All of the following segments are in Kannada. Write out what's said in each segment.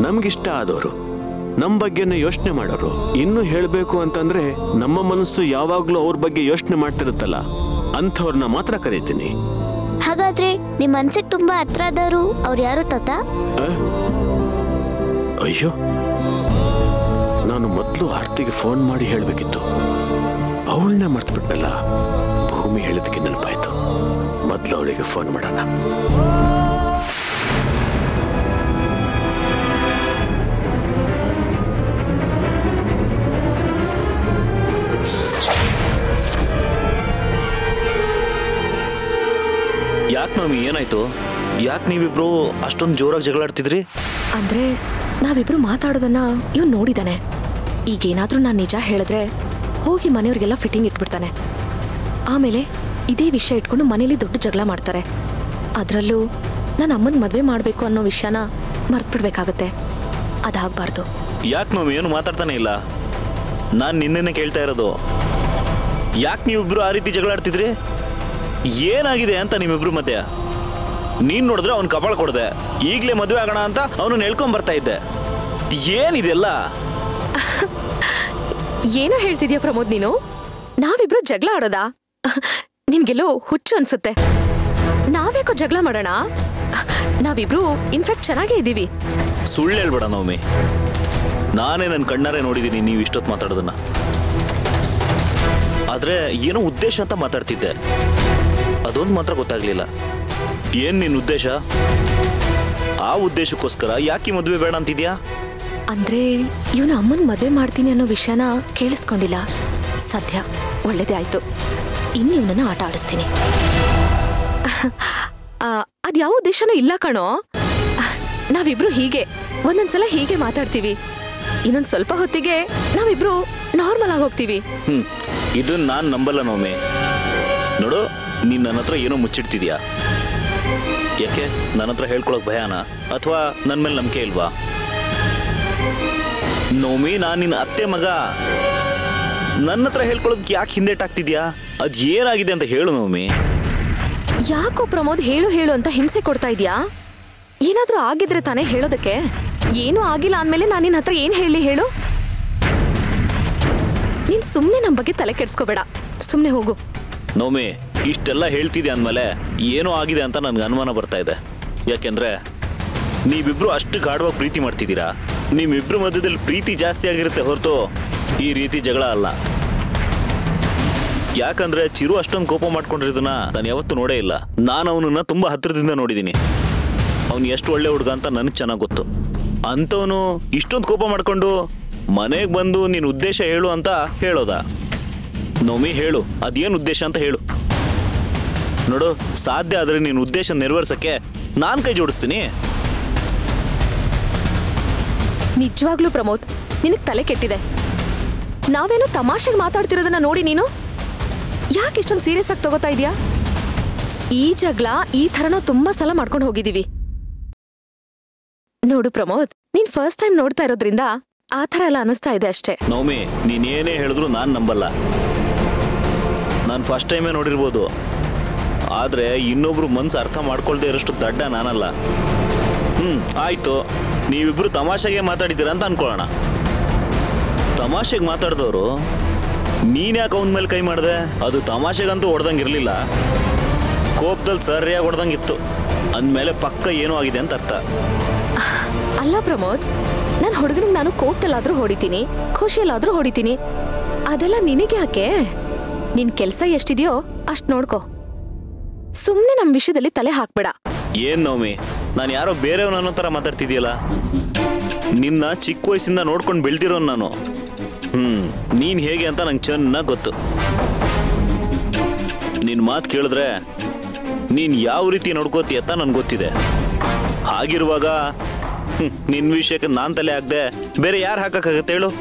ನಮ್ಗಿಷ್ಟ ಆದವರು ನಮ್ಮ ಬಗ್ಗೆನೇ ಯೋಚನೆ ಮಾಡೋರು ಇನ್ನು ಹೇಳಬೇಕು ಅಂತಂದ್ರೆ ನಮ್ಮ ಮನಸ್ಸು ಯಾವಾಗ್ಲೂ ಅವ್ರ ಬಗ್ಗೆ ಯೋಚನೆ ಮಾಡ್ತಿರುತ್ತಲ್ಲ ಅಂಥವ್ರನ್ನ ಮಾತ್ರ ಕರೀತೀನಿ ಹಾಗಾದ್ರೆ ನಿಮ್ ಮನ್ಸಿಗೆ ತುಂಬಾ ಹತ್ರ ಆದವರು ಅವ್ರು ಯಾರು ತಾತ ಆ? ಅಯ್ಯೋ ನಾನು ಮೊದಲು ಆರ್ತಿಗೆ ಫೋನ್ ಮಾಡಿ ಹೇಳಬೇಕಿತ್ತು ಅವಳನ್ನೇ ಮರ್ತ್ಬಿಟ್ನಲ್ಲ ಭೂಮಿ ಹೇಳಿದಕ್ಕೆ ನೆನಪಾಯ್ತು ಮೊದಲು ಅವಳಿಗೆ ಫೋನ್ ಮಾಡೋಣ ಯಾಕೆ ಮಮ್ಮಿ ಏನಾಯ್ತು ಯಾಕೆ ನೀವಿಬ್ರು ಅಷ್ಟೊಂದು ಜೋರಾಗಿ ಜಗಳಾಡ್ತಿದ್ರಿ ಅಂದ್ರೆ ನಾವಿಬ್ರು ಮಾತಾಡೋದನ್ನ ಇವ್ನು ನೋಡಿದಾನೆ ಈಗೇನಾದ್ರೂ ನಾನು ನಿಜ ಹೇಳಿದ್ರೆ ಹೋಗಿ ಮನೆಯವ್ರಿಗೆಲ್ಲ ಫಿಟ್ಟಿಂಗ್ ಇಟ್ಬಿಡ್ತಾನೆ ಆಮೇಲೆ ಇದೇ ವಿಷಯ ಇಟ್ಕೊಂಡು ಮನೇಲಿ ದೊಡ್ಡ ಜಗಳ ಮಾಡ್ತಾರೆ ಅದರಲ್ಲೂ ನನ್ನ ಅಮ್ಮನ ಮದುವೆ ಮಾಡಬೇಕು ಅನ್ನೋ ವಿಷಯನ ಮರ್ತ್ಬಿಡ್ಬೇಕಾಗತ್ತೆ ಅದಾಗಬಾರ್ದು ಯಾಕೆ ಮಮ್ಮಿ ಏನು ಮಾತಾಡ್ತಾನೆ ಇಲ್ಲ ನಾನು ನಿನ್ನೆನೆ ಕೇಳ್ತಾ ಇರೋದು ಯಾಕೆ ನೀವಿಬ್ರು ಆ ರೀತಿ ಜಗಳಾಡ್ತಿದ್ರಿ ಏನಾಗಿದೆ ಅಂತ ನಿಮ್ಮಿಬ್ರು ಮಧ್ಯ ನೀನ್ ನೋಡಿದ್ರೆ ಅವ್ನ ಕಪಾಳ ಕೊಡ್ದೆ ಈಗಲೇ ಮದುವೆ ಆಗೋಣ ಅಂತ ಅವನು ಹೇಳ್ಕೊಂಡ್ ಬರ್ತಾ ಇದ್ದೆ ಏನಿದೆಲ್ಲ ಏನೋ ಹೇಳ್ತಿದ್ಯಾ ಪ್ರಮೋದ್ ನೀನು ನಾವಿಬ್ರು ಜಗಳ ಆಡೋದಾ ನಿನ್ಗೆಲ್ಲೋ ಹುಚ್ಚು ಅನ್ಸುತ್ತೆ ನಾವ್ಯಾಕೋ ಜಗಳ ಮಾಡೋಣ ನಾವಿಬ್ರು ಇನ್ಫ್ಯಾಕ್ಟ್ ಚೆನ್ನಾಗೇ ಇದ್ದೀವಿ ಸುಳ್ಳು ಹೇಳ್ಬೇಡ ನವಮಿ ನಾನೇ ನನ್ನ ಕಣ್ಣಾರೆ ನೋಡಿದ್ದೀನಿ ನೀವು ಇಷ್ಟೊತ್ತು ಮಾತಾಡೋದನ್ನ ಆದ್ರೆ ಏನೋ ಉದ್ದೇಶ ಅಂತ ಮಾತಾಡ್ತಿದ್ದೆ ಅದೊಂದು ಮಾತ್ರ ಗೊತ್ತಾಗ್ಲಿಲ್ಲ ಏನ್ ನಿನ್ನ ಉದ್ದೇಶ ಆ ಉದ್ದೇಶಕ್ಕೋಸ್ಕರ ಯಾಕೆ ಮದುವೆ ಬೇಡ ಅಂತಿದ್ಯಾ ಅಂದ್ರೆ ಇವನು ಅಮ್ಮನ್ ಮದ್ವೆ ಮಾಡ್ತೀನಿ ಅನ್ನೋ ವಿಷಯನ ಕೇಳಿಸ್ಕೊಂಡಿಲ್ಲ ಸದ್ಯ ಒಳ್ಳೇದೇ ಆಯ್ತು ಇನ್ನು ಇವನನ್ನ ಆಟ ಆಡಿಸ್ತೀನಿ ಅದ್ಯಾವ ಉದ್ದೇಶನೂ ಇಲ್ಲ ಕಣೋ ಆ, ನಾವಿಬ್ರು ಹೀಗೆ ಒಂದೊಂದ್ಸಲ ಹೀಗೆ ಮಾತಾಡ್ತೀವಿ ಇನ್ನೊಂದ್ ಸ್ವಲ್ಪ ಹೊತ್ತಿಗೆ ನಾವಿಬ್ರು ನಾರ್ಮಲ್ ಆಗಿ ಹೋಗ್ತೀವಿ ಹ್ಮ್ ಇದನ್ನ ನಾನು ನಂಬಲ್ಲ ನವಮಿ ನೋಡು ನೀನ್ ನನ್ನ ಹತ್ರ ಏನೋ ಮುಚ್ಚಿಡ್ತಿದ್ಯಾ ಯಾಕೆ ನನ್ನ ಹತ್ರ ಹೇಳ್ಕೊಳಕ್ ಭಯನಾ ಅಥವಾ ನನ್ನ ಮೇಲೆ ನಂಬಿಕೆ ಇಲ್ವಾ ನವಮಿ ನಾನು ನಿನ್ನ ಅತ್ತೆ ಮಗ ನನ್ನ ಹತ್ರ ಹೇಳ್ಕೊಳೋದಕ್ಕೆ ಯಾಕೆ ಹಿಂದೇಟಾಗ್ತಿದ್ಯಾ ಅದ್ ಏನಾಗಿದೆ ಅಂತ ಹೇಳು ನವಮಿ ಯಾಕೋ ಪ್ರಮೋದ್ ಹೇಳು ಹೇಳು ಅಂತ ಹಿಂಸೆ ಕೊಡ್ತಾ ಇದ್ಯಾ ಏನಾದ್ರೂ ಆಗಿದ್ರೆ ತಾನೇ ಹೇಳೋದಕ್ಕೆ ಏನೂ ಆಗಿಲ್ಲ ಅಂದ್ಮೇಲೆ ನಾನು ನಿನ್ನ ಹತ್ರ ಏನ್ ಹೇಳಿ ಹೇಳು ನೀನ್ ಸುಮ್ನೆ ನಮ್ ಬಗ್ಗೆ ತಲೆ ಕೆಡ್ಸ್ಕೋಬೇಡ ಸುಮ್ನೆ ಹೋಗು ನವಮಿ ಇಷ್ಟೆಲ್ಲ ಹೇಳ್ತಿದ್ದೆ ಅಂದಮೇಲೆ ಏನೋ ಆಗಿದೆ ಅಂತ ನನ್ಗೆ ಅನುಮಾನ ಬರ್ತಾ ಇದೆ ಯಾಕೆಂದ್ರೆ ನೀವಿಬ್ರು ಅಷ್ಟು ಗಾಢವಾಗಿ ಪ್ರೀತಿ ಮಾಡ್ತಿದ್ದೀರಾ ನಿಮ್ಮಿಬ್ರು ಮಧ್ಯದಲ್ಲಿ ಪ್ರೀತಿ ಜಾಸ್ತಿ ಆಗಿರುತ್ತೆ ಹೊರತು ಈ ರೀತಿ ಜಗಳ ಅಲ್ಲ ಯಾಕಂದ್ರೆ ಚಿರು ಅಷ್ಟೊಂದು ಕೋಪ ಮಾಡ್ಕೊಂಡಿರೋದನ್ನ ನಾನು ಯಾವತ್ತೂ ನೋಡೇ ಇಲ್ಲ ನಾನು ಅವನನ್ನ ತುಂಬಾ ಹತ್ರದಿಂದ ನೋಡಿದ್ದೀನಿ ಅವ್ನು ಎಷ್ಟು ಒಳ್ಳೆ ಹುಡುಗ ಅಂತ ನನಗೆ ಚೆನ್ನಾಗಿ ಗೊತ್ತು ಅಂಥವನು ಇಷ್ಟೊಂದು ಕೋಪ ಮಾಡ್ಕೊಂಡು ಮನೆಗೆ ಬಂದು ನಿನ್ನ ಉದ್ದೇಶ ಹೇಳು ಅಂತ ಹೇಳೋದಾ ನವಮಿ ಹೇಳು ಅದೇನು ಉದ್ದೇಶ ಅಂತ ಹೇಳು ನೋಡು ಸಾಧ್ಯ ಆದರೆ ನೀನು ಉದ್ದೇಶ ನೆರವೇರ್ಸಕ್ಕೆ ನಾನು ಕೈ ಜೋಡಿಸ್ತೀನಿ ನಿಜವಾಗ್ಲೂ ಪ್ರಮೋದ್ ನಿನಗ್ ತಲೆ ಕೆಟ್ಟಿದೆ ನಾವೇನೋ ತಮಾಷೆಗೆ ಮಾತಾಡ್ತಿರೋದನ್ನ ನೋಡಿ ನೀನು ಯಾಕೆ ಇಷ್ಟೊಂದು ಸೀರಿಯಸ್ ಆಗಿ ತಗೋತಾ ಇದೀಯಾ ಈ ಜಗಳ ಈ ಥರನೋ ತುಂಬಾ ಸಲ ಮಾಡ್ಕೊಂಡು ಹೋಗಿದೀವಿ ನೋಡು ಪ್ರಮೋದ್ ನೀನ್ ಫಸ್ಟ್ ಟೈಮ್ ನೋಡ್ತಾ ಇರೋದ್ರಿಂದ ಆ ಥರ ಎಲ್ಲ ಅನಿಸ್ತಾ ಇದೆ ಅಷ್ಟೇ ನವಮಿ ನೀನೇನೇ ಹೇಳಿದ್ರು ನಾನು ನಂಬಲ್ಲ ನಾನು ಫಸ್ಟ್ ಟೈಮೇ ನೋಡಿರ್ಬೋದು ಆದರೆ ಇನ್ನೊಬ್ರು ಮನ್ಸು ಅರ್ಥ ಮಾಡ್ಕೊಳ್ದೇ ಇರೋಷ್ಟು ದಡ್ಡ ನಾನಲ್ಲ ಹ್ಞೂ ಆಯಿತು ನೀವಿಬ್ರು ತಮಾಷೆಗೆ ಮಾತಾಡಿದ್ದೀರ ಅಂತ ಅನ್ಕೊಳ್ಳೋಣ ತಮಾಷೆಗೆ ಮಾತಾಡಿದವರು ನೀನ್ಯಾಕೆ ಅವನ ಮೇಲೆ ಕೈ ಮಾಡಿದೆ ಅದು ತಮಾಷೆಗಂತೂ ಹೊಡೆದಂಗೆ ಇರಲಿಲ್ಲ ಕೋಪದಲ್ಲಿ ಸರಿಯಾಗಿ ಹೊಡೆದಂಗಿತ್ತು ಅಂದಮೇಲೆ ಪಕ್ಕ ಏನೂ ಆಗಿದೆ ಅಂತ ಅರ್ಥ ಅಲ್ಲ ಪ್ರಮೋದ್ ನನ್ನ ಹುಡುಗನಿಗೆ ನಾನು ಕೋಪದಲ್ಲಾದ್ರೂ ಹೊಡಿತೀನಿ ಖುಷಿಯಲ್ಲಾದ್ರೂ ಹೊಡಿತೀನಿ ಅದೆಲ್ಲ ನಿನಗೆ ಯಾಕೆ ನಿನ್ ಕೆಲ್ಸ ಎಷ್ಟಿದೆಯೋ ಅಷ್ಟ್ ನೋಡ್ಕೋ ಸುಮ್ನೆ ನಮ್ ವಿಷಯದಲ್ಲಿ ತಲೆ ಹಾಕ್ಬೇಡ ಏನ್ ನವಮಿ ನಾನು ಯಾರೋ ಬೇರೆಯವ್ನ ಅನ್ನೋ ಥರ ಮಾತಾಡ್ತಿದ್ಯಲ್ಲ ನಿನ್ನ ಚಿಕ್ಕ ವಯಸ್ಸಿಂದ ನೋಡ್ಕೊಂಡು ಬೆಳ್ದಿರೋನು ನಾನು ಹ್ಮ್ ನೀನ್ ಹೇಗೆ ಅಂತ ನಂಗೆ ಚೆನ್ನಾಗಿ ಗೊತ್ತು ನಿನ್ ಮಾತು ಕೇಳಿದ್ರೆ ನೀನ್ ಯಾವ ರೀತಿ ನೋಡ್ಕೋತಿ ಅಂತ ನನ್ಗೆ ಗೊತ್ತಿದೆ ಹಾಗಿರುವಾಗ ಹ್ಮ್, ನಿನ್ ವಿಷಯಕ್ಕೆ ನಾನ್ ತಲೆ ಹಾಕ್ದೆ ಬೇರೆ ಯಾರು ಹಾಕಕ್ಕಾಗತ್ತೆ ಹೇಳು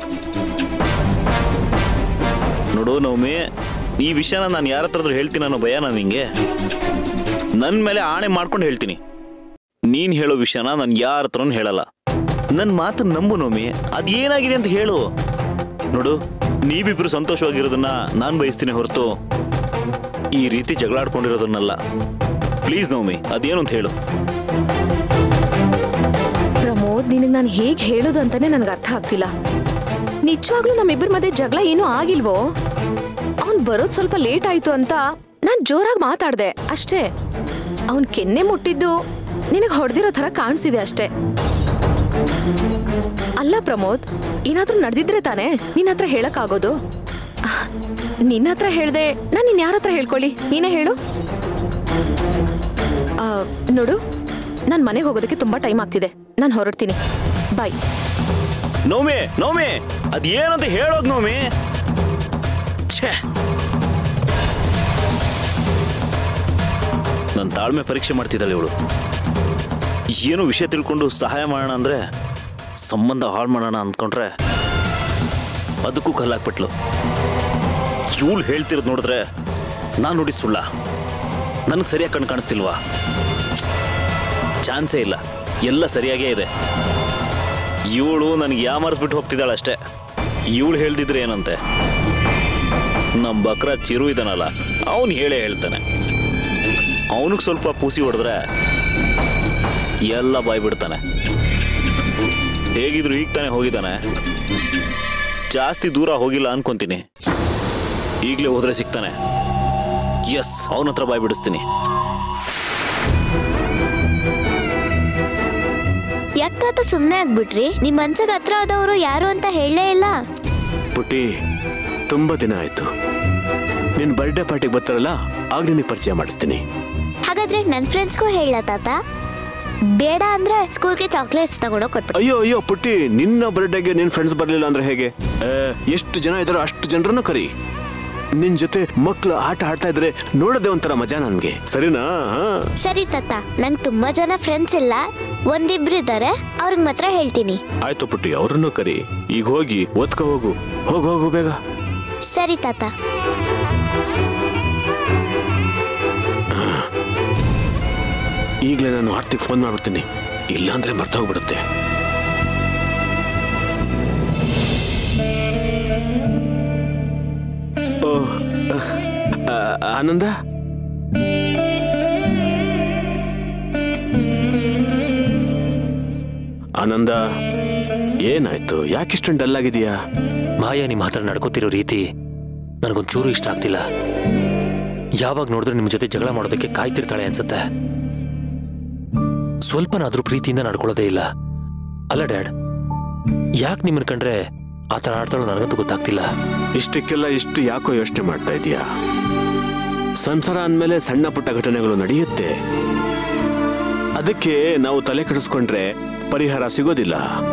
ನೋಡು ನವಮಿ ಈ ವಿಷಯನ ನಾನು ಯಾರ ಹತ್ರದ್ರು ಹೇಳ್ತೀನಿ ಅನ್ನೋ ಭಯ ನಾನು ನಿಂಗೆ ನನ್ನ ಮೇಲೆ ಆಣೆ ಮಾಡ್ಕೊಂಡು ಹೇಳ್ತೀನಿ ನೀನ್ ಹೇಳೋ ವಿಷಯನ ನಾನು ಯಾರ ಹತ್ರನೂ ಹೇಳಲ್ಲ ನನ್ನ ಮಾತು ನಂಬು ನೋಮಿ ಅದೇನಾಗಿದೆ ಅಂತ ಹೇಳು ನೋಡು ನೀವಿಬ್ರು ಸಂತೋಷವಾಗಿರೋದನ್ನ ನಾನು ಬಯಸ್ತೀನಿ ಹೊರತು ಈ ರೀತಿ ಜಗಳಾಡ್ಕೊಂಡಿರೋದನ್ನಲ್ಲ ಪ್ಲೀಸ್ ನವಮಿ ಅದೇನು ಅಂತ ಹೇಳು ಪ್ರಮೋದ್ ನಿನಗೆ ನಾನು ಹೇಗೆ ಹೇಳೋದು ಅಂತಾನೆ ನನಗೆ ಅರ್ಥ ಆಗ್ತಿಲ್ಲ ನಿಜವಾಗ್ಲೂ ನಮ್ಮಿಬ್ಬರ ಮಧ್ಯೆ ಜಗಳ ಏನೂ ಆಗಿಲ್ವೋ ಅವ್ನ್ ಬರೋದ್ ಸ್ವಲ್ಪ ಲೇಟ್ ಆಯ್ತು ಅಂತ ನಾನ್ ಜೋರಾಗಿ ಮಾತಾಡ್ದೆ ಅಷ್ಟೇ ಅವ್ನ್ ಕೆನ್ನೆ ಮುಟ್ಟಿದ್ದು ನಿನಗೆ ಹೊಡೆದಿರೋ ಥರ ಕಾಣಿಸ್ತಿದೆ ಅಷ್ಟೇ ಅಲ್ಲ ಪ್ರಮೋದ್ ಏನಾದ್ರೂ ನಡೆದಿದ್ರೆ ತಾನೇ ನಿನ್ನ ಹತ್ರ ಹೇಳಕ್ಕಾಗೋದು ಆಹ್, ನಿನ್ನ ಹತ್ರ ಹೇಳ್ದೆ ನಾನು ನಿನ್ ಯಾರ ಹತ್ರ ಹೇಳ್ಕೊಳ್ಳಿ ನೀನೇ ಹೇಳು ಆ, ನೋಡು ನಾನು ಮನೆಗೆ ಹೋಗೋದಕ್ಕೆ ತುಂಬಾ ಟೈಮ್ ಆಗ್ತಿದೆ ನಾನು ಹೊರಡ್ತೀನಿ ಬಾಯ್ ನೋಮಿ ನೋಮಿ ಅದೇನಂತ ಹೇಳೋದು ನೋಮಿ ಛೇ ನನ್ನ ತಾಳ್ಮೆ ಪರೀಕ್ಷೆ ಮಾಡ್ತಿದ್ದಾಳೆ ಇವಳು ಏನೋ ವಿಷಯ ತಿಳ್ಕೊಂಡು ಸಹಾಯ ಮಾಡೋಣ ಅಂದ್ರೆ ಸಂಬಂಧ ಹಾಳು ಮಾಡೋಣ ಅಂದ್ಕೊಂಡ್ರೆ ಅದಕ್ಕೂ ಕಲ್ಲಾಕ್ಬಿಟ್ಲು ಇವಳು ಹೇಳ್ತಿರೋದು ನೋಡಿದ್ರೆ ನಾನು ನೋಡಿ ಸುಳ್ಳ ನನಗೆ ಸರಿಯಾಗಿ ಕಣ್ ಕಾಣಿಸ್ತಿಲ್ವಾ ಚಾನ್ಸೇ ಇಲ್ಲ ಎಲ್ಲ ಸರಿಯಾಗೇ ಇದೆ ಇವಳು ನನಗೆ ಯಾಮಾರಿಸ್ಬಿಟ್ಟು ಹೋಗ್ತಿದ್ದಾಳೆ ಅಷ್ಟೇ ಇವಳು ಹೇಳ್ದಿದ್ರೆ ಏನಂತೆ ನಮ್ಮ ಬಕ್ರ ಚಿರು ಇದಾನಲ್ಲ ಅವನು ಹೇಳೇ ಹೇಳ್ತಾನೆ ಅವನಿಗೆ ಸ್ವಲ್ಪ ಪೂಸಿ ಹೊಡೆದ್ರೆ ಎಲ್ಲ ಬಾಯ್ ಬಿಡ್ತಾನೆ ಹೇಗಿದ್ರು ಈಗ ತಾನೇ ಹೋಗಿದ್ದಾನೆ ಜಾಸ್ತಿ ದೂರ ಹೋಗಿಲ್ಲ ಅನ್ಕೊಂತೀನಿ ಈಗಲೇ ಹೋದ್ರೆ ಸಿಗ್ತಾನೆ ಎಸ್ ಅವನ ಹತ್ರ ಬಾಯ್ ಬಿಡಿಸ್ತೀನಿ ಯಾಕಾತ ಸುಮ್ಮನೆ ಆಗ್ಬಿಟ್ರಿ ನಿಮ್ ಮನ್ಸಿಗೆ ಹತ್ರ ಆದವರು ಯಾರು ಅಂತ ಹೇಳಲೇ ಇಲ್ಲ ಪುಟ್ಟಿ ತುಂಬಾ ದಿನ ಆಯ್ತು ನಿನ್ ಬರ್ಡೇ ಪಾರ್ಟಿಗೆ ಬರ್ತಾರಲ್ಲ ಆಗ ನಿನಗೆ ಪರಿಚಯ ಮಾಡಿಸ್ತೀನಿ ಹಾಗಾದ್ರೆ ನನ್ನ ಫ್ರೆಂಡ್ಸ್ಗೂ ಹೇಳ ತಾತ ಬೇಡ ಅಂದ್ರೆ ಸ್ಕೂಲ್ಗೆ ಚಾಕ್ಲೇಟ್ಸ್ ತಗೊಂಡೋ ಕೊಟ್ಬಿಟ್ಟು ಅಯ್ಯೋ ಅಯ್ಯೋ ಪುಟ್ಟಿ ನಿನ್ನ ಬರ್ಡೇಗೆ ನಿನ್ ಫ್ರೆಂಡ್ಸ್ ಬರ್ಲಿಲ್ಲ ಅಂದ್ರೆ ಹೇಗೆ ಆ, ಎಷ್ಟು ಜನ ಇದಾರೋ ಅಷ್ಟು ಜನರನ್ನು ಕರಿ ನಿನ್ ಜೊತೆ ಮಕ್ಳು ಆಟ ಆಡ್ತಾ ಇದ್ರೆ ನೋಡೋದೇ ಒಂಥರ ಮಜಾ ನನ್ಗೆ ಸರಿನಾ ಹಾ ಸರಿ ತಾತ ನಂಗೆ ತುಂಬಾ ಜನ ಫ್ರೆಂಡ್ಸ್ ಇಲ್ಲ ಒಂದಿಬ್ರು ಇದ್ದಾರೆ ಅವ್ರಿಗೆ ಮಾತ್ರ ಹೇಳ್ತೀನಿ ಆಯ್ತು ಪುಟ್ಟಿ ಅವ್ರನ್ನು ಕರಿ ಈಗ ಹೋಗಿ ಓದ್ಕೊ ಹೋಗು ಹೋಗು ಹೋಗು ಬೇಗ ಸರಿ ತಾತ ಈಗಲೇ ನಾನು ಆರ್ತಿಗೆ ಫೋನ್ ಮಾಡ್ಬಿಡ್ತೀನಿ ಇಲ್ಲಾಂದ್ರೆ ಮರ್ತೋಗ್ಬಿಡುತ್ತೆ ಓ ಆ, ಆನಂದ ಆನಂದ ಏನಾಯ್ತು ಯಾಕಿಷ್ಟೊಂದು ಡಲ್ ಆಗಿದೆಯಾ ಮಾಯಾ ನಿಮ್ಮ ಹತ್ರ ನಡ್ಕೋತಿರೋ ರೀತಿ ನನಗೊಂಚೂರು ಇಷ್ಟ ಆಗ್ತಿಲ್ಲ ಯಾವಾಗ ನೋಡಿದ್ರೆ ನಿಮ್ಮ ಜೊತೆ ಜಗಳ ಮಾಡೋದಕ್ಕೆ ಕಾಯ್ತಿರ್ತಾಳೆ ಅನ್ಸುತ್ತೆ ಸ್ವಲ್ಪನಾದ್ರೂ ಪ್ರೀತಿಯಿಂದ ನಡ್ಕೊಳ್ಳೋದೇ ಇಲ್ಲ ಅಲ್ಲ ಡ್ಯಾಡ್ ಯಾಕೆ ನಿಮ್ಮನ್ನ ಕಂಡ್ರೆ ಆ ಥರ ಆಡ್ತಾಳೋ ನನಗಂತೂ ಗೊತ್ತಾಗ್ತಿಲ್ಲ ಇಷ್ಟಕ್ಕೆಲ್ಲ ಇಷ್ಟು ಯಾಕೋ ಯೋಚನೆ ಮಾಡ್ತಾ ಇದೀಯಾ ಸಂಸಾರ ಅಂದಮೇಲೆ ಸಣ್ಣ ಪುಟ್ಟ ಘಟನೆಗಳು ನಡೆಯುತ್ತೆ ಅದಕ್ಕೆ ನಾವು ತಲೆ ಕೆಡಿಸ್ಕೊಂಡ್ರೆ ಪರಿಹಾರ ಸಿಗೋದಿಲ್ಲ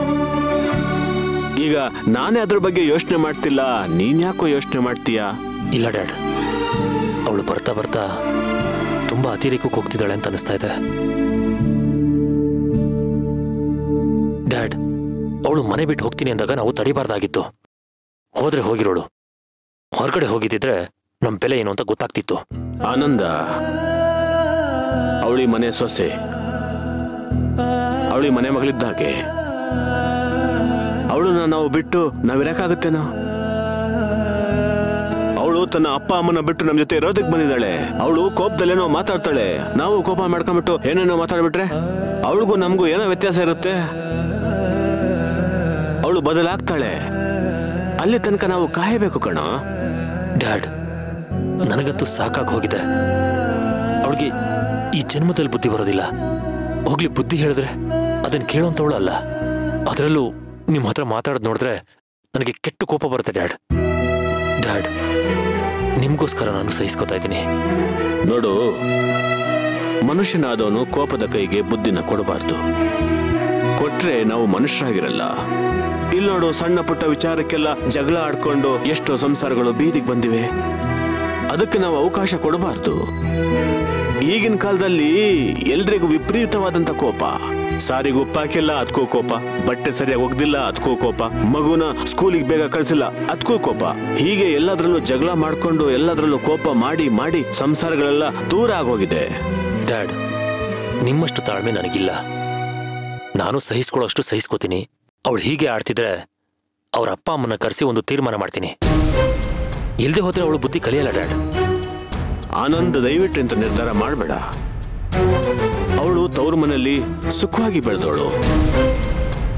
ಈಗ ನಾನೇ ಅದ್ರ ಬಗ್ಗೆ ಯೋಚನೆ ಮಾಡ್ತಿಲ್ಲ ನೀನ್ ಯಾಕೋ ಯೋಚನೆ ಮಾಡ್ತೀಯಾ ಇಲ್ಲ ಡ್ಯಾಡ್ ಅವಳು ಬರ್ತಾ ಬರ್ತಾ ತುಂಬಾ ಅತಿರೇಕಕ್ಕೆ ಹೋಗ್ತಿದ್ದಾಳೆ ಅಂತ ಅನಿಸ್ತಾ ಇದೆ ಡ್ಯಾಡ್ ಅವಳು ಮನೆ ಬಿಟ್ಟು ಹೋಗ್ತೀನಿ ಅಂದಾಗ ನಾವು ತಡಿಬಾರ್ದಾಗಿತ್ತು ಹೋದ್ರೆ ಹೋಗಿರೋಳು ಹೊರಗಡೆ ಹೋಗಿದ್ದಿದ್ರೆ ನಮ್ ಬೆಲೆ ಏನು ಅಂತ ಗೊತ್ತಾಗ್ತಿತ್ತು ಆನಂದ ಅವಳಿ ಮನೆ ಸೊಸೆ ಅವಳಿ ಮನೆ ಮಗಳಿದ್ದಾಗೆ ಅವಳನ್ನ ನಾವು ಬಿಟ್ಟು ನಾವಿರಕ್ಕಾಗತ್ತೇನೋ ಅವಳು ತನ್ನ ಅಪ್ಪ ಅಮ್ಮನ ಬಿಟ್ಟು ನಮ್ ಜೊತೆ ಇರೋದಕ್ಕೆ ಬಂದಿದ್ದಾಳೆ ಅವಳು ಕೋಪದಲ್ಲೇನೋ ಮಾತಾಡ್ತಾಳೆ ನಾವು ಕೋಪ ಮಾಡ್ಕೊಂಡ್ಬಿಟ್ಟು ಏನೇನೋ ಮಾತಾಡ್ಬಿಟ್ರೆ ಅವಳಿಗೂ ನಮಗೂ ಏನೋ ವ್ಯತ್ಯಾಸ ಇರುತ್ತೆ ಅವಳು ಬದಲಾಗ್ತಾಳೆ ಅಲ್ಲಿ ತನಕ ನಾವು ಕಾಯಬೇಕು ಕಣೋ ಡ್ಯಾಡ್ ನನಗಂತೂ ಸಾಕಾಗಿ ಹೋಗಿದೆ ಅವಳಿಗೆ ಈ ಜನ್ಮದಲ್ಲಿ ಬುದ್ಧಿ ಬರೋದಿಲ್ಲ ಹೋಗ್ಲಿ ಬುದ್ಧಿ ಹೇಳಿದ್ರೆ ಅದನ್ನ ಕೇಳೋಂಥವಳು ಅಲ್ಲ ಅದರಲ್ಲೂ ನಿಮ್ಮ ಹತ್ರ ಮಾತಾಡೋದು ನೋಡಿದ್ರೆ ನನಗೆ ಕೆಟ್ಟ ಕೋಪ ಬರುತ್ತೆ ಡ್ಯಾಡ್ ಡ್ಯಾಡ್ ನಿಮಗೋಸ್ಕರ ನಾನು ಸಹಿಸ್ಕೊತಾ ಇದ್ದೀನಿ ನೋಡು ಮನುಷ್ಯನಾದವನು ಕೋಪದ ಕೈಗೆ ಬುದ್ಧಿನ ಕೊಡಬಾರ್ದು ಕೊಟ್ರೆ ನಾವು ಮನುಷ್ಯರಾಗಿರಲ್ಲ ಇಲ್ಲಿ ನೋಡು ಸಣ್ಣ ಪುಟ್ಟ ವಿಚಾರಕ್ಕೆಲ್ಲ ಜಗಳ ಆಡ್ಕೊಂಡು ಎಷ್ಟೋ ಸಂಸಾರಗಳು ಬೀದಿಗೆ ಬಂದಿವೆ ಅದಕ್ಕೆ ನಾವು ಅವಕಾಶ ಕೊಡಬಾರ್ದು ಈಗಿನ ಕಾಲದಲ್ಲಿ ಎಲ್ರಿಗೂ ವಿಪರೀತವಾದಂತ ಕೋಪ ಸಾರಿಗೆ ಉಪ್ಪಾಕಿಲ್ಲ ಅದಕ್ಕೂ ಕೋಪ ಬಟ್ಟೆ ಸರಿಯಾಗಿ ಒಗ್ದಿಲ್ಲ ಅದಕ್ಕೂ ಕೋಪ ಮಗುನ ಸ್ಕೂಲಿಗೆ ಬೇಗ ಕಳಿಸಿಲ್ಲ ಅದಕ್ಕೂ ಕೋಪ ಹೀಗೆ ಎಲ್ಲದರಲ್ಲೂ ಜಗಳ ಮಾಡ್ಕೊಂಡು ಎಲ್ಲದರಲ್ಲೂ ಕೋಪ ಮಾಡಿ ಮಾಡಿ ಸಂಸಾರಗಳೆಲ್ಲ ದೂರ ಆಗೋಗಿದೆ ಡ್ಯಾಡ್ ನಿಮ್ಮಷ್ಟು ತಾಳ್ಮೆ ನನಗಿಲ್ಲ ನಾನು ಸಹಿಸ್ಕೊಳ್ಳೋಷ್ಟು ಸಹಿಸ್ಕೋತೀನಿ ಅವಳು ಹೀಗೆ ಆಡ್ತಿದ್ರೆ ಅವ್ರ ಅಪ್ಪ ಅಮ್ಮನ ಕರೆಸಿ ಒಂದು ತೀರ್ಮಾನ ಮಾಡ್ತೀನಿ ಇಲ್ದೆ ಹೋದ್ರೆ ಅವಳು ಬುದ್ಧಿ ಕಲಿಯಲ್ಲ ಡ್ಯಾಡ್ ಆನಂದ ದಯವಿಟ್ಟು ಇಂಥ ನಿರ್ಧಾರ ಮಾಡಬೇಡ ಅವಳು ತವ್ರ ಮನೆಯಲ್ಲಿ ಸುಖವಾಗಿ ಬೆಳೆದವಳು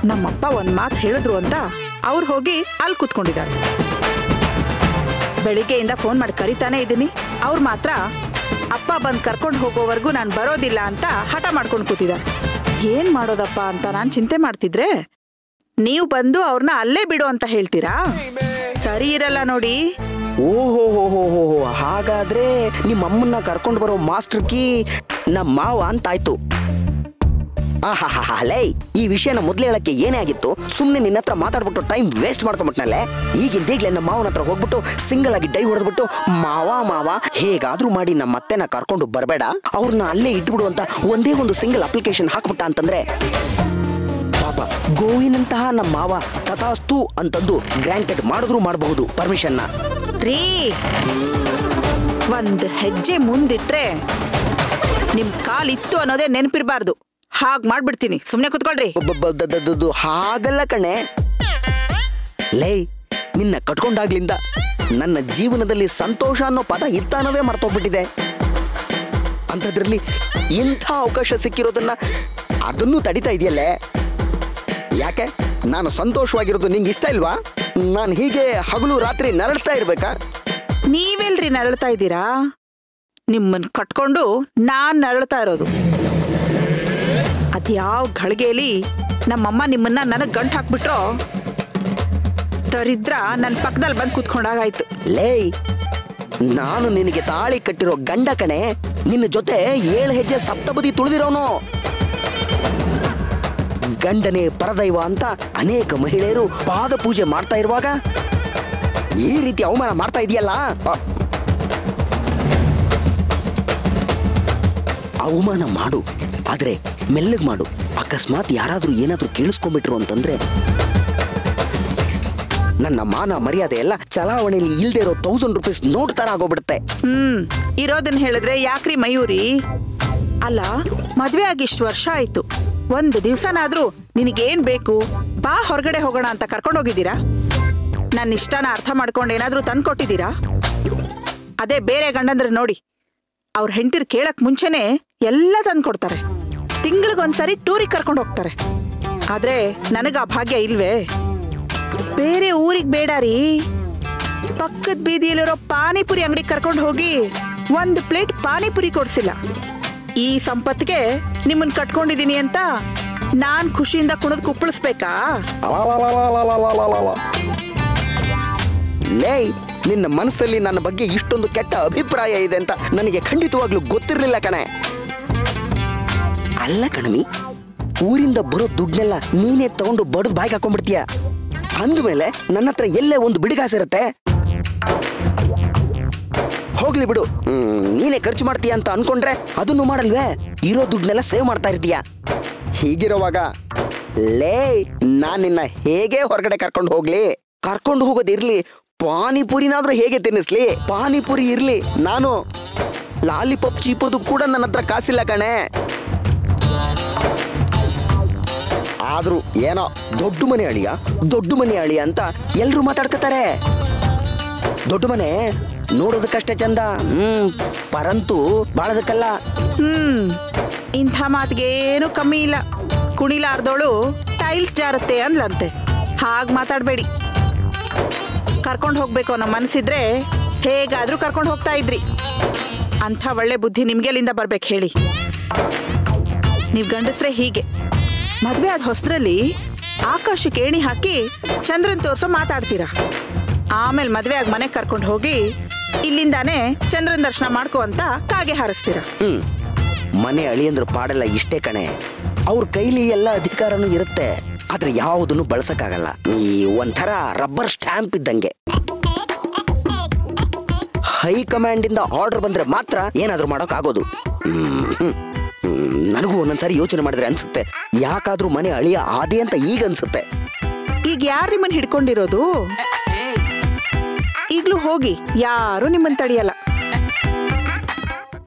ನಮ್ಮಪ್ಪ ಒಂದ್ ಮಾತು ಹೇಳಿದ್ರು ಅಂತ ಅವ್ರು ಹೋಗಿ ಅಲ್ಲಿ ಕೂತ್ಕೊಂಡಿದ್ದಾರೆ ಬೆಳಿಗ್ಗೆಯಿಂದ ಫೋನ್ ಮಾಡಿ ಕರಿತಾನೆ ಇದ್ದೀನಿ ಅವ್ರು ಮಾತ್ರ ಅಪ್ಪ ಬಂದು ಕರ್ಕೊಂಡು ಹೋಗೋವರೆಗೂ ನಾನು ಬರೋದಿಲ್ಲ ಅಂತ ಹಠ ಮಾಡ್ಕೊಂಡು ಕೂತಿದ್ದಾರೆ ಏನ್ ಮಾಡೋದಪ್ಪ ಅಂತ ನಾನು ಚಿಂತೆ ಮಾಡ್ತಿದ್ರೆ ನೀವು ಬಂದು ಅವ್ರನ್ನ ಅಲ್ಲೇ ಬಿಡು ಅಂತ ಹೇಳ್ತೀರಾ ಸರಿ ಇರಲ್ಲ ನೋಡಿ ಓಹೋ ಹೋ ಹೋ ಹೋ ಹೋ ಹಾಗಾದ್ರೆ ನಿಮ್ಮ ಅಮ್ಮನ್ನ ಕರ್ಕೊಂಡು ಬರೋ ಮಾಸ್ಟರ್ ಕೀ ನಮ್ಮ ಮಾವ ಅಂತಾಯ್ತು ಆಹಾಹಾ ಲೈ ಈ ವಿಷಯನ ಮೊದ್ಲು ಹೇಳಕ್ಕೆ ಏನೇ ಆಗಿತ್ತು ಸುಮ್ಮನೆ ನಿನ್ನ ಹತ್ರ ಮಾತಾಡ್ಬಿಟ್ಟು ಟೈಮ್ ವೇಸ್ಟ್ ಮಾಡ್ಕೊಂಬಿಟ್ನಲ್ಲೇ ಈಗಿಂದೀಗ್ಲೇ ನಮ್ಮ ಮಾವನ ಹತ್ರ ಹೋಗ್ಬಿಟ್ಟು ಸಿಂಗಲ್ ಆಗಿ ಡೈ ಹೊಡೆದ್ಬಿಟ್ಟು ಮಾವ ಮಾವ ಹೇಗಾದ್ರೂ ಮಾಡಿ ನಮ್ಮ ಅತ್ತೆನ ಕರ್ಕೊಂಡು ಬರಬೇಡ ಅವ್ರನ್ನ ಅಲ್ಲೇ ಇಟ್ಬಿಡು ಅಂತ ಒಂದೇ ಒಂದು ಸಿಂಗಲ್ ಅಪ್ಲಿಕೇಶನ್ ಹಾಕ್ಬಿಟ್ಟ ಅಂತಂದ್ರೆ ಪಾಪ ಗೋವಿನಂತಹ ನಮ್ಮ ಮಾವ ತಥಾಸ್ತು ಅಂತಂದು ಗ್ರಾಂಟೆಡ್ ಮಾಡಿದ್ರು ಮಾಡಬಹುದು ಪರ್ಮಿಷನ್ನ ರೀ ಒಂದ್ ಹೆಜ್ಜೆ ಮುಂದಿಟ್ರೆ ನಿಮ್ ಕಾಲಿತ್ತು ಅನ್ನೋದೇ ನೆನಪಿರ್ಬಾರ್ದು ಹಾಗ್ ಮಾಡ್ಬಿಡ್ತೀನಿ ಸುಮ್ನೆ ಕುತ್ಕೊಳ್ರಿ ಬ- ಬ- ದ- ದ- ದ- ದು ಹಾಗಲ್ಲ ಕಣೆ ಲೇ ನಿನ್ನ ಕಟ್ಕೊಂಡಾಗ್ಲಿಂದ ನನ್ನ ಜೀವನದಲ್ಲಿ ಸಂತೋಷ ಅನ್ನೋ ಪದ ಇತ್ತ ಅನ್ನೋದೇ ಮರ್ತೋಗ್ಬಿಟ್ಟಿದೆ ಅಂಥದ್ರಲ್ಲಿ ಇಂಥ ಅವಕಾಶ ಸಿಕ್ಕಿರೋದನ್ನ ಅದನ್ನು ತಡಿತಾ ಇದೆಯಲ್ಲೇ ಯಾಕೆ ನಾನು ಸಂತೋಷವಾಗಿರೋದು ನಿಂಗೆ ಇಷ್ಟ ಇಲ್ವಾ ನಾನು ಹೀಗೆ ಹಗಲು ರಾತ್ರಿ ನರಳ್ತಾ ಇರ್ಬೇಕಾ ನೀವೆಲ್ರಿ ನರಳ್ತಾ ಇದ್ದೀರಾ ನಿಮ್ಮನ್ ಕಟ್ಕೊಂಡು ನಾನ್ ನರಳ್ತಾ ಇರೋದು ಅದ್ಯಾವ ಘಳಿಗೆಯಲ್ಲಿ ನಮ್ಮಮ್ಮ ನಿಮ್ಮನ್ನ ನನಗ್ ಗಂಟ್ ಹಾಕ್ಬಿಟ್ರೋ ದರಿದ್ರ ನನ್ನ ಪಕ್ಕದಲ್ಲಿ ಬಂದು ಕೂತ್ಕೊಂಡಾಗಾಯ್ತು ಲೇ ನಾನು ನಿನಗೆ ತಾಳಿ ಕಟ್ಟಿರೋ ಗಂಡ ಕಣೆ ನಿನ್ನ ಜೊತೆ ಏಳು ಹೆಜ್ಜೆ ಸಪ್ತಪದಿ ತುಳಿದಿರೋನು ಗಂಡನೇ ಪರದೈವ ಅಂತ ಅನೇಕ ಮಹಿಳೆಯರು ಪಾದ ಪೂಜೆ ಮಾಡ್ತಾ ಇರುವಾಗ ಈ ರೀತಿ ಅವಮಾನ ಮಾಡ್ತಾ ಇದೆಯಲ್ಲ ಅ- ಅವಮಾನ ಮಾಡು ಆದ್ರೆ ಮೆಲ್ಲಗ್ ಮಾಡು ಅಕಸ್ಮಾತ್ ಯಾರಾದ್ರೂ ಏನಾದ್ರೂ ಕೇಳಿಸ್ಕೊಂಡ್ಬಿಟ್ರು ಅಂತಂದ್ರೆ ನನ್ನ ಮಾನ ಮರ್ಯಾದೆ ಎಲ್ಲ ಚಲಾವಣೆಯಲ್ಲಿ ಇಲ್ದೇ ಇರೋ ತೌಸಂಡ್ ರುಪೀಸ್ ನೋಟ್ ತರ ಆಗೋಗ್ಬಿಡುತ್ತೆ ಹ್ಮ್ ಇರೋದನ್ನ ಹೇಳಿದ್ರೆ ಯಾಕ್ರಿ ಮಯೂರಿ ಅಲ್ಲ ಮದ್ವೆ ಆಗಿ ಇಷ್ಟು ವರ್ಷ ಆಯ್ತು ಒಂದು ದಿವ್ಸನಾದ್ರೂ ನಿನಗೇನ್ ಬೇಕು ಬಾ ಹೊರಗಡೆ ಹೋಗೋಣ ಅಂತ ಕರ್ಕೊಂಡು ಹೋಗಿದ್ದೀರಾ ನನ್ನ ಇಷ್ಟನ ಅರ್ಥ ಮಾಡ್ಕೊಂಡು ಏನಾದ್ರೂ ತಂದು ಕೊಟ್ಟಿದ್ದೀರಾ ಅದೇ ಬೇರೆ ಗಂಡಂದ್ರೆ ನೋಡಿ ಅವ್ರ ಹೆಂಡತಿರ್ ಕೇಳಕ್ ಮುಂಚೆನೆ ಎಲ್ಲ ತಂದು ಕೊಡ್ತಾರೆ ತಿಂಗಳಿಗೊಂದ್ಸರಿ ಟೂರಿಗೆ ಕರ್ಕೊಂಡು ಹೋಗ್ತಾರೆ ಆದ್ರೆ ನನಗ ಆ ಭಾಗ್ಯ ಇಲ್ವೇ ಬೇರೆ ಊರಿಗೆ ಬೇಡ ರೀ ಪಕ್ಕದ ಬೀದಿಯಲ್ಲಿರೋ ಪಾನಿಪುರಿ ಅಂಗಡಿ ಕರ್ಕೊಂಡು ಹೋಗಿ ಒಂದು ಪ್ಲೇಟ್ ಪಾನಿಪುರಿ ಕೊಡ್ಸಿಲ್ಲ ಈ ಸಂಪತ್ತಿಗೆ ನಿಮ್ಮನ್ ಕಟ್ಕೊಂಡಿದೀನಿ ಅಂತ ನಾನ್ ಖುಷಿಯಿಂದ ಕುಣಿದ್ ಕುಪ್ಪಳಿಸ್ಬೇಕಾ ಲೇ ನಿನ್ನ ಮನಸ್ಸಲ್ಲಿ ನನ್ನ ಬಗ್ಗೆ ಇಷ್ಟೊಂದು ಕೆಟ್ಟ ಅಭಿಪ್ರಾಯ ಇದೆ ಅಂತ ನನಗೆ ಖಂಡಿತವಾಗ್ಲೂ ಗೊತ್ತಿರಲಿಲ್ಲ ಕಣೆ ಅಲ್ಲ ಕಣಮಿ ಊರಿಂದ ಬರೋ ದುಡ್ನೆಲ್ಲ ನೀನೇ ತಗೊಂಡು ಬಡದ್ ಬಾಯ್ಗೆ ಹಾಕೊಂಡ್ಬಿಡ್ತೀಯ ಅಂದ್ಮೇಲೆ ನನ್ನ ಹತ್ರ ಎಲ್ಲೇ ಒಂದು ಬಿಡಿಗಾಸಿರುತ್ತೆ ಹೋಗ್ಲಿ ಬಿಡು ಹ್ಮ್, ನೀನೇ ಖರ್ಚು ಮಾಡ್ತೀಯ ಅಂತ ಅನ್ಕೊಂಡ್ರೆ ಅದನ್ನು ಮಾಡಲ್ವೇ ಇರೋ ದುಡ್ನೆಲ್ಲ ಸೇವ್ ಮಾಡ್ತಾ ಇರ್ತೀಯ ಹೀಗಿರುವಾಗ ಲೇ ನಾನ್ ನಿನ್ನ ಹೇಗೆ ಹೊರಗಡೆ ಕರ್ಕೊಂಡು ಹೋಗ್ಲಿ ಕರ್ಕೊಂಡು ಹೋಗೋದಿರ್ಲಿ ಪಾನಿಪುರಿನಾದ್ರೂ ಹೇಗೆ ತಿನ್ನಿಸ್ಲಿ ಪಾನಿಪುರಿ ಇರ್ಲಿ ನಾನು ಲಾಲಿಪಾಪ್ ಚೀಪೋದು ಕೂಡ ನನ್ನ ಹತ್ರ ಕಾಸಿಲ್ಲ ಕಣೆ ಆದ್ರೂ ಏನೋ ದೊಡ್ಡ ಮನೆ ಅಳಿಯ ದೊಡ್ಡ ಮನೆ ಅಳಿಯ ಅಂತ ಎಲ್ರು ಮಾತಾಡ್ಕತಾರೆ ದೊಡ್ಡ ಮನೆ ನೋಡೋದಕ್ಕಷ್ಟೇ ಚಂದ ಹ್ಮ್ ಪರಂತು ಬಾಳೋದಕ್ಕಲ್ಲ ಹ್ಮ್ ಇಂಥ ಮಾತಿಗೇನು ಕಮ್ಮಿ ಇಲ್ಲ ಕುಣಿಲಾರ್ದೋಳು ಟೈಲ್ಸ್ ಜಾರುತ್ತೆ ಅಂದ್ಲಂತೆ ಹಾಗ್ ಮಾತಾಡ್ಬೇಡಿ ಕರ್ಕೊಂಡು ಹೋಗ್ಬೇಕು ಅನ್ನೋ ಮನಸ್ಸಿದ್ರೆ ಹೇಗಾದ್ರೂ ಕರ್ಕೊಂಡು ಹೋಗ್ತಾ ಇದ್ರಿ ಅಂಥ ಒಳ್ಳೆ ಬುದ್ಧಿ ನಿಮ್ಗೆಲ್ಲಿಂದ ಬರ್ಬೇಕು ಹೇಳಿ ನೀವು ಗಂಡಸ್ರೆ ಹೀಗೆ ಮದ್ವೆ ಆದ ಹೊಸದ್ರಲ್ಲಿ ಆಕಾಶಕ್ಕೆ ಏಣಿ ಹಾಕಿ ಚಂದ್ರನ್ ತೋರ್ಸೋ ಮಾತಾಡ್ತೀರಾ ಆಮೇಲೆ ಮದ್ವೆ ಆಗಿ ಮನೆಗೆ ಕರ್ಕೊಂಡು ಹೋಗಿ ಇಲ್ಲಿಂದಾನೇ ಚಂದ್ರನ್ ದರ್ಶನ ಮಾಡ್ಕೋ ಅಂತ ಕಾಗೆ ಹಾರಿಸ್ತೀರಾ ಹ್ಮ್ ಮನೆ ಅಳಿಯಂದ್ರ ಪಾಡೆಲ್ಲ ಇಷ್ಟೇ ಕಣೆ ಅವ್ರ ಕೈಲಿ ಎಲ್ಲ ಅಧಿಕಾರನೂ ಇರುತ್ತೆ ಆದ್ರೆ ಯಾವುದನ್ನು ಬಳಸಕ್ಕಾಗಲ್ಲ ಈ ಒಂಥರ ರಬ್ಬರ್ ಸ್ಟ್ಯಾಂಪ್ ಇದ್ದಂಗೆ ಹೈಕಮಾಂಡ್ ಇಂದ ಆರ್ಡರ್ ಬಂದ್ರೆ ಮಾತ್ರ ಏನಾದ್ರೂ ಮಾಡೋಕ್ ಆಗೋದು ಹ್ಮ್, ಹ್ಮ್. ಹ್ಮ್, ನನಗೂ ಒಂದೊಂದ್ಸಾರಿ ಯೋಚನೆ ಮಾಡಿದ್ರೆ ಅನ್ಸುತ್ತೆ ಯಾಕಾದ್ರೂ ಮನೆ ಅಳಿಯ ಆದಿ ಅಂತ ಈಗ ಅನ್ಸುತ್ತೆ ಈಗ ಯಾರು ನಿಮ್ಮನ್ನ ಹಿಡ್ಕೊಂಡಿರೋದು ಈಗ್ಲೂ ಹೋಗಿ ಯಾರು ನಿಮ್ಮನ್ನ ತಡಿಯಲ್ಲ